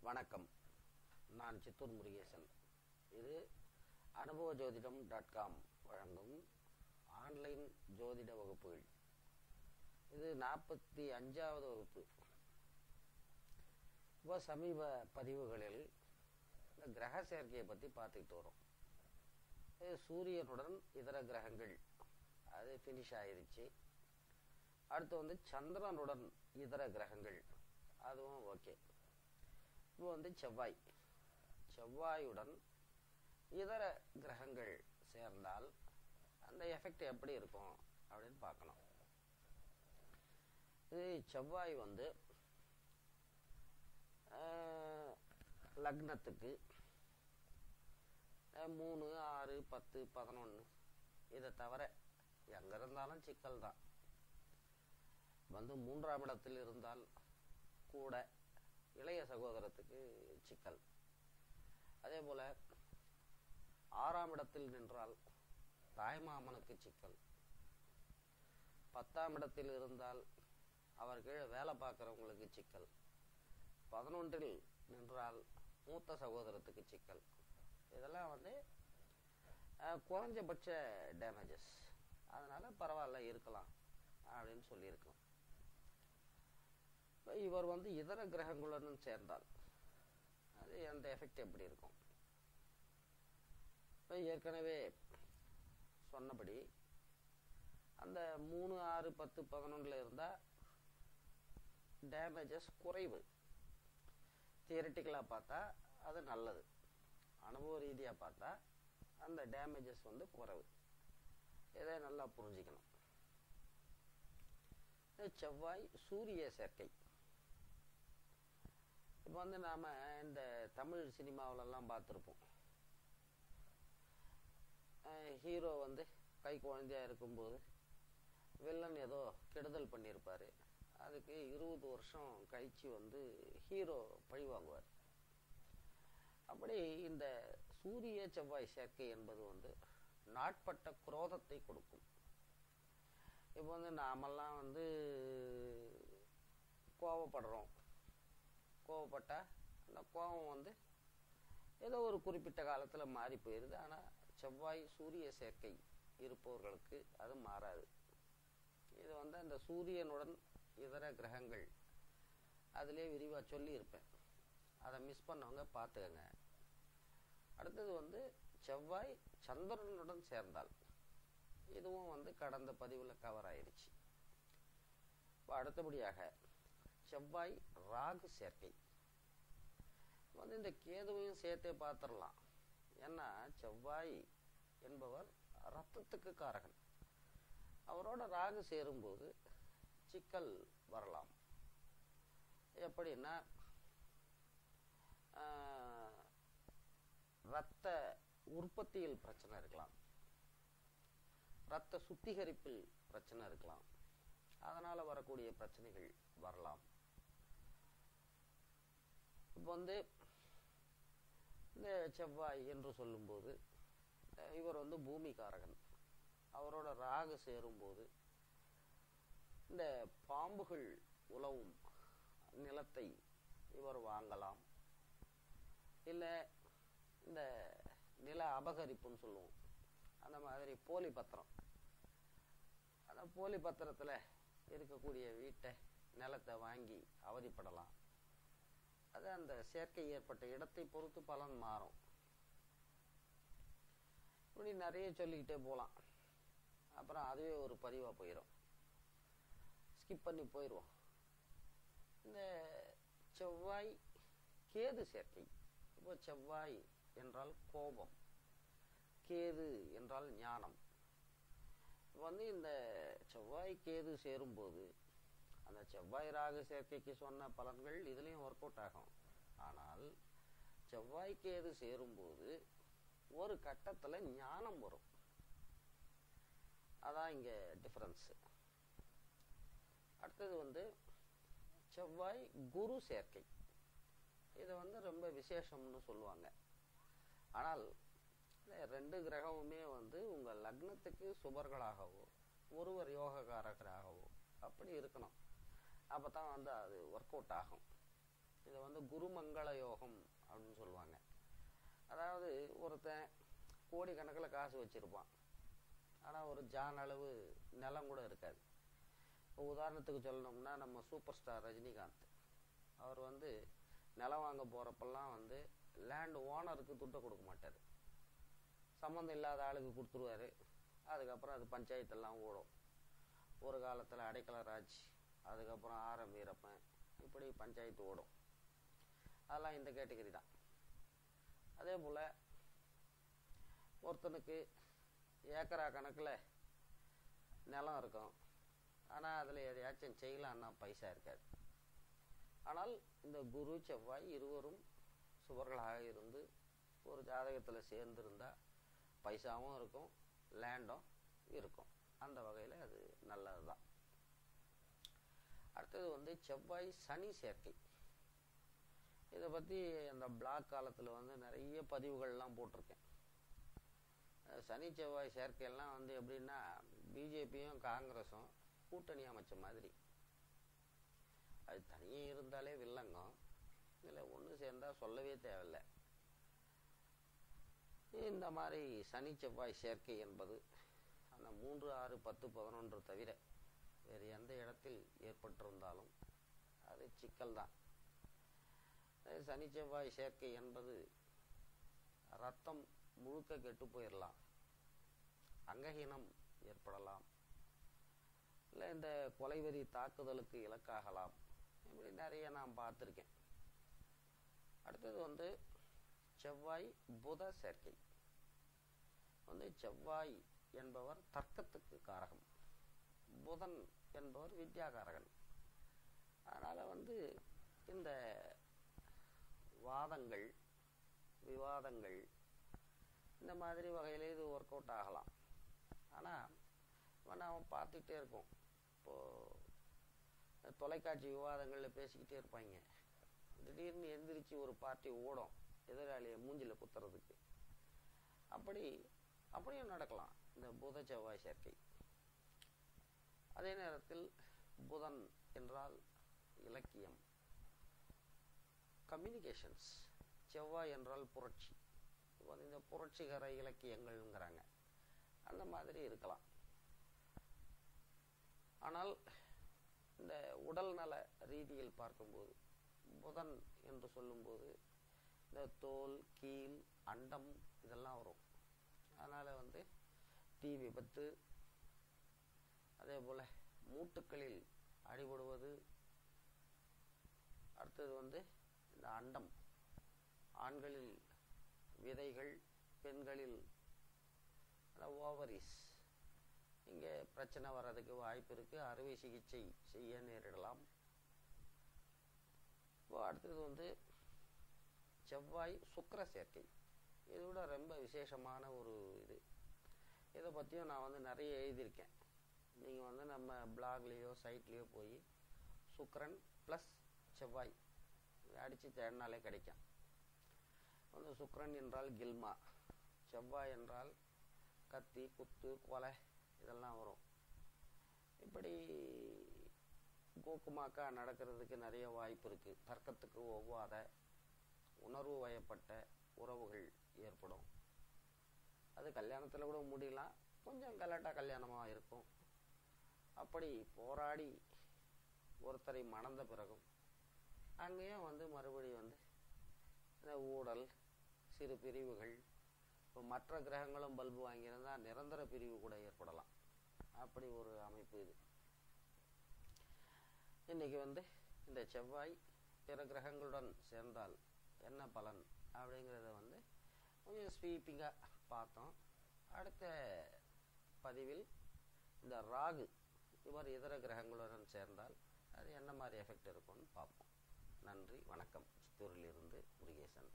வணக்கம் நான் சித்தூர் முருகேசன் இது அனுபவ ஜோதிடம் டாட் காம் வழங்கும் ஆன்லைன் ஜோதிட வகுப்புகள் இது நாற்பத்தி அஞ்சாவது வகுப்பு இப்போ சமீப பதிவுகளில் இந்த கிரக சேர்க்கையை பற்றி பார்த்துக்கிட்டு வரோம் இது சூரியனுடன் இதர கிரகங்கள் அது ஃபினிஷ் ஆயிருச்சு அடுத்து வந்து சந்திரனுடன் இதர கிரகங்கள் அதுவும் ஓகே இப்போ வந்து செவ்வாய் செவ்வாயுடன் இதர கிரகங்கள் சேர்ந்தால் அந்த எஃபெக்ட் எப்படி இருக்கும் அப்படின்னு பார்க்கணும் இது செவ்வாய் வந்து ஆஹ், லக்னத்துக்கு ஆஹ், மூணு ஆறு பத்து பதினொன்று இதை தவிர எங்கே இருந்தாலும் சிக்கல் தான் வந்து மூன்றாம் இடத்தில் இருந்தால் கூட இளைய சகோதரத்துக்கு சிக்கல் அதே போல ஆறாம் இடத்தில் நின்றால் தாய்மாமனுக்கு சிக்கல் பத்தாம் இடத்தில் இருந்தால் அவர் கீழே வேலை பார்க்குறவங்களுக்கு சிக்கல் பதினொன்றில் நின்றால் மூத்த சகோதரத்துக்கு சிக்கல் இதெல்லாம் வந்து அஹ், குறைஞ்சபட்ச டேமேஜஸ் அதனால பரவாயில்ல இருக்கலாம் அப்படின்னு சொல்லியிருக்கோம் இப்ப இவர் வந்து இதர கிரகங்களுடன் சேர்ந்தால் அது அந்த எஃபெக்ட் எப்படி இருக்கும் இப்ப ஏற்கனவே சொன்னபடி அந்த மூணு ஆறு பத்து பதினொன்றில் இருந்தால் டேமேஜஸ் குறைவு தியரட்டிக்கலாக பார்த்தா அது நல்லது அனுபவ ரீதியாக பார்த்தா அந்த டேமேஜஸ் வந்து குறைவு இதை நல்லா புரிஞ்சுக்கணும் இது செவ்வாய் சூரிய சேர்க்கை இப்போ வந்து நாம் இந்த தமிழ் சினிமாவிலெல்லாம் பார்த்துருப்போம் ஹீரோ வந்து கை குழந்தையா இருக்கும்போது வில்லன் ஏதோ கெடுதல் பண்ணியிருப்பாரு அதுக்கு இருபது வருஷம் கழிச்சு வந்து ஹீரோ பழி வாங்குவார் அப்படி இந்த சூரிய செவ்வாய் சேர்க்கை என்பது வந்து நாட்பட்ட குரோதத்தை கொடுக்கும் இப்போ வந்து நாமெல்லாம் வந்து கோவப்படுறோம் கோவப்பட்டா அந்த கோபம் வந்து ஏதோ ஒரு குறிப்பிட்ட காலத்தில் மாறி போயிடுது ஆனால் செவ்வாய் சூரிய சேர்க்கை இருப்பவர்களுக்கு அது மாறாது இது வந்து அந்த சூரியனுடன் இதர கிரகங்கள் அதிலே விரிவாக சொல்லியிருப்பேன் அதை மிஸ் பண்ணவங்க பார்த்துக்கங்க அடுத்தது வந்து செவ்வாய் சந்திரனுடன் சேர்ந்தால் இதுவும் வந்து கடந்த பதிவில் கவர் ஆயிருச்சு இப்போ அடுத்தபடியாக செவ்வாய் ராகு சேர்க்கை வந்து இந்த கேதுவையும் சேர்த்தே பார்த்துடலாம் ஏன்னா செவ்வாய் என்பவர் ரத்தத்துக்கு காரகன் அவரோட ராகு சேரும்போது சிக்கல் வரலாம் எப்படின்னா ஆஹ், ரத்த உற்பத்தியில் பிரச்சனை இருக்கலாம் ரத்த சுத்திகரிப்பில் பிரச்சனை இருக்கலாம் அதனால் வரக்கூடிய பிரச்சனைகள் வரலாம் இப்போ வந்து இந்த செவ்வாய் என்று சொல்லும்போது அஹ், இவர் வந்து பூமிகாரகன் அவரோட ராகு சேரும்போது இந்த பாம்புகள் உலவும் நிலத்தை இவர் வாங்கலாம் இல்லை இந்த நில அபகரிப்புன்னு சொல்லுவோம் அந்த மாதிரி போலி பத்திரம் அந்த போலி பத்திரத்தில் இருக்கக்கூடிய வீட்டை நிலத்தை வாங்கி அவதிப்படலாம் அது அந்த சேர்க்கை ஏற்பட்ட இடத்தை பொறுத்து பலன் மாறும் இப்படி நிறைய சொல்லிக்கிட்டே போகலாம் அப்புறம் அதுவே ஒரு பதிவாக போயிடும் ஸ்கிப் பண்ணி போயிடுவோம் இந்த செவ்வாய் கேது சேர்க்கை இப்போ செவ்வாய் என்றால் கோபம் கேது என்றால் ஞானம் இப்ப வந்து இந்த செவ்வாய் கேது சேரும்போது அந்த செவ்வாய் ராகு சேர்க்கைக்கு சொன்ன பலன்கள் இதுலேயும் ஒர்க் அவுட் ஆகும் ஆனால் செவ்வாய் கேது சேரும்போது ஒரு கட்டத்தில் ஞானம் வரும் அதான் இங்கே டிஃப்ரென்ஸு அடுத்தது வந்து செவ்வாய் குரு சேர்க்கை இது வந்து ரொம்ப விசேஷம்னு சொல்லுவாங்க ஆனால் இந்த ரெண்டு கிரகமுமே வந்து உங்கள் லக்னத்துக்கு சுபர்களாகவோ ஒருவர் யோகக்காரகராகவோ அப்படி இருக்கணும் அப்போ தான் வந்து அது ஒர்க் அவுட் ஆகும் இதை வந்து குருமங்கள யோகம் அப்படின்னு சொல்லுவாங்க அதாவது ஒருத்தன் கோடிக்கணக்கில் காசு வச்சுருப்பான் ஆனால் ஒரு ஜான் அளவு நிலம் கூட இருக்காது இப்போ உதாரணத்துக்கு சொல்லணும்னா நம்ம சூப்பர் ஸ்டார் ரஜினிகாந்த் அவர் வந்து நிலம் வாங்க போகிறப்பெல்லாம் வந்து லேண்ட் ஓனருக்கு துட்டை கொடுக்க மாட்டார் சம்மந்தம் இல்லாத ஆளுக்கு கொடுத்துருவாரு அதுக்கப்புறம் அது பஞ்சாயத்தெல்லாம் ஓடும் ஒரு காலத்தில் அடைக்கலராஜ் அதுக்கப்புறம் ஆரம் வீரப்பன் இப்படி பஞ்சாயத்து ஓடும் அதெல்லாம் இந்த கேட்டகரி தான் அதே போல் ஒருத்தனுக்கு ஏக்கரா கணக்கில் நிலம் இருக்கும் ஆனால் அதில் எதையாச்சும் செய்யலான்னா பைசா இருக்காது ஆனால் இந்த குரு செவ்வாய் இருவரும் சுவர்களாக இருந்து ஒரு ஜாதகத்தில் சேர்ந்துருந்தா பைசாவும் இருக்கும் லேண்டும் இருக்கும் அந்த வகையில் அது நல்லது தான் அடுத்தது வந்து செவ்வாய் சனி சேர்க்கை இதை பற்றி அந்த பிளாக் காலத்தில் வந்து நிறைய பதிவுகள்லாம் போட்டிருக்கேன் அஹ் சனி செவ்வாய் சேர்க்கையெல்லாம் வந்து எப்படின்னா பிஜேபியும் காங்கிரஸும் கூட்டணி அமைச்ச மாதிரி அது தனியே இருந்தாலே வில்லங்கம் இதில் ஒன்று சேர்ந்தால் சொல்லவே தேவையில்லை இந்த மாதிரி சனி செவ்வாய் சேர்க்கை என்பது அந்த மூன்று ஆறு பத்து பதினொன்று தவிர வேறு எந்த இடத்தில் ஏற்பட்டிருந்தாலும் அது சிக்கல் தான் சனி செவ்வாய் சேர்க்கை என்பது ரத்தம் முழுக்க கெட்டு போயிடலாம் அங்கஹீனம் ஏற்படலாம் இல்லை இந்த கொலைவெறி தாக்குதலுக்கு இலக்காகலாம் இப்படி நிறைய நான் பார்த்துருக்கேன் அடுத்தது வந்து செவ்வாய் புத சேர்க்கை வந்து செவ்வாய் என்பவர் தர்க்கத்துக்கு காரகம் புதன் என்பவர் வித்யாகாரகன் அதனால் வந்து இந்த வாதங்கள் விவாதங்கள் இந்த மாதிரி வகையில் இது ஒர்க் அவுட் ஆகலாம் ஆனால் நாம் பார்த்துக்கிட்டே இருக்கோம் இப்போது தொலைக்காட்சி விவாதங்களில் பேசிக்கிட்டே இருப்பாங்க திடீர்னு எந்திரிச்சு ஒரு பார்ட்டி ஓடும் எதிராளியை மூஞ்சில் குத்துறதுக்கு அப்படி அப்படியும் நடக்கலாம் இந்த புத செவ்வாய் சேர்க்கை அதே நேரத்தில் புதன் என்றால் இலக்கியம் கம்யூனிகேஷன்ஸ் செவ்வாய் என்றால் புரட்சி இப்போ இந்த புரட்சிகர இலக்கியங்கள்ங்கிறாங்க அந்த மாதிரி இருக்கலாம் ஆனால் இந்த உடல் நல ரீதியில் பார்க்கும்போது புதன் என்று சொல்லும்போது இந்த தோல் கீல் அண்டம் இதெல்லாம் வரும் அதனால் வந்து தீ விபத்து அதே போல் மூட்டுக்களில் அடிபடுவது அடுத்தது வந்து இந்த அண்டம் ஆண்களில் விதைகள் பெண்களில் ஓவரிஸ் இங்கே பிரச்சனை வர்றதுக்கு வாய்ப்பு இருக்குது அறுவை சிகிச்சை செய்ய நேரிடலாம் இப்போ அடுத்தது வந்து செவ்வாய் சுக்கர சேர்க்கை இதோட ரொம்ப விசேஷமான ஒரு இது இதை பற்றியும் நான் வந்து நிறைய எழுதியிருக்கேன் நீங்கள் வந்து நம்ம பிளாக்லேயோ சைட்லேயோ போய் சுக்கரன் ப்ளஸ் செவ்வாய் அடித்து தேடினாலே கிடைக்கும் வந்து சுக்கரன் என்றால் கில்மா செவ்வாய் என்றால் கத்தி குத்து கொலை இதெல்லாம் வரும் இப்படி கோக்குமாக்கா நடக்கிறதுக்கு நிறைய வாய்ப்பு இருக்குது தர்க்கத்துக்கு ஒவ்வாத உணர்வு வயப்பட்ட உறவுகள் ஏற்படும் அது கல்யாணத்தில் கூட முடியலாம் கொஞ்சம் கலாட்டா கல்யாணமாக இருக்கும் அப்படி போராடி ஒருத்தரை மணந்த பிறகும் அங்கேயும் வந்து மறுபடியும் வந்து இந்த ஊழல் சிறு பிரிவுகள் இப்போ மற்ற கிரகங்களும் பல்பு வாங்கியிருந்தால் நிரந்தர பிரிவு கூட ஏற்படலாம் அப்படி ஒரு அமைப்பு இது இன்னைக்கு வந்து இந்த செவ்வாய் பிற கிரகங்களுடன் சேர்ந்தால் என்ன பலன் அப்படிங்கிறத வந்து கொஞ்சம் ஸ்வீப்பிங்காக பார்த்தோம் அடுத்த பதிவில் இந்த ராகு இவர் இதர கிரகங்களுடன் சேர்ந்தால் அது என்ன மாதிரி எஃபெக்ட் இருக்கும்னு பார்ப்போம் நன்றி வணக்கம் சித்தூரிலிருந்து முருகேசன்